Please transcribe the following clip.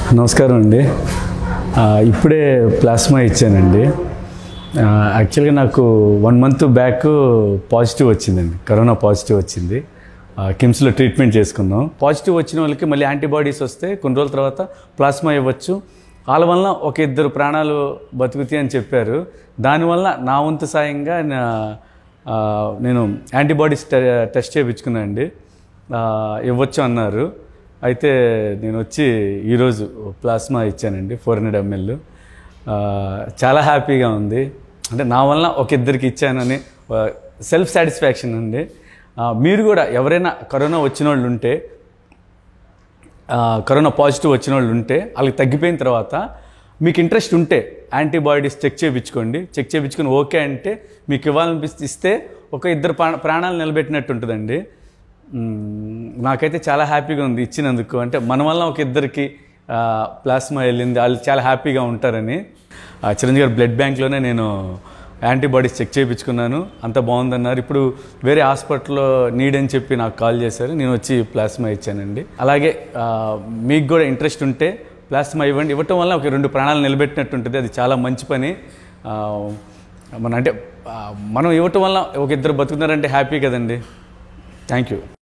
నమస్కారం అండి ఆ, ఇప్పుడే ప్లాస్మా ఇచ్చానండి ఆ, యాక్చువల్గా నాకు వన్ మంత్ బ్యాక్ పాజిటివ్ వచ్చిందండి కరోనా పాజిటివ్ వచ్చింది ఆ, కిమ్స్లో ట్రీట్మెంట్ చేసుకున్నాం పాజిటివ్ వచ్చిన వాళ్ళకి మళ్ళీ యాంటీబాడీస్ వస్తే కొన్ని రోజుల తర్వాత ప్లాస్మా ఇవ్వచ్చు వాళ్ళ వల్ల ఒక ఇద్దరు ప్రాణాలు బతుకుతాయి అని చెప్పారు దానివల్ల నా వంతు సాయంగా నా- ఆ, నేను యాంటీబాడీస్ టె టెస్ట్ చేయించుకున్నాను అండి ఆ, ఇవ్వచ్చు అన్నారు అయితే నేను వచ్చి ఈరోజు ప్లాస్మా ఇచ్చానండి ఫోర్ హండ్రెడ్ ఎంఎల్ చాలా హ్యాపీగా ఉంది అంటే నా వల్ల ఒక ఇద్దరికి ఇచ్చానని సెల్ఫ్ సాటిస్ఫాక్షన్ అండి ఆ, మీరు కూడా ఎవరైనా కరోనా వచ్చిన వాళ్ళు ఉంటే ఆ, కరోనా పాజిటివ్ వచ్చిన వాళ్ళు ఉంటే వాళ్ళకి తగ్గిపోయిన తర్వాత మీకు ఇంట్రెస్ట్ ఉంటే యాంటీబాడీస్ చెక్ చేయించుకోండి చెక్ చేయించుకొని ఓకే అంటే మీకు ఇవ్వాలనిపిస్తే ఇస్తే ఒక ఇద్దరు ప్రాణ ప్రాణాలు నిలబెట్టినట్టు ఉంటుందండి మ్మ్, నాకైతే చాలా హ్యాపీగా ఉంది ఇచ్చినందుకు అంటే మన వల్ల ఒక ఇద్దరికి ఆ, ప్లాస్మా వెళ్ళింది వాళ్ళు చాలా హ్యాపీగా ఉంటారని ఆ, చిరంజీవి గారు బ్లడ్ బ్యాంక్లోనే నేను యాంటీబాడీస్ చెక్ చేయించుకున్నాను అంత బాగుందన్నారు ఇప్పుడు వేరే హాస్పిటల్లో నీడ్ అని చెప్పి నాకు కాల్ చేశారు నేను వచ్చి ప్లాస్మా ఇచ్చానండి అలాగే ఆ, మీకు కూడా ఇంట్రెస్ట్ ఉంటే ప్లాస్మా ఇవ్వండి ఇవ్వటం వల్ల ఒక రెండు ప్రాణాలు నిలబెట్టినట్టు ఉంటుంది అది చాలా మంచి పని ఆ, మన అంటే ఆ, మనం ఇవ్వటం వల్ల ఒక ఇద్దరు బతుకుతున్నారంటే హ్యాపీ కదండి థ్యాంక్ యూ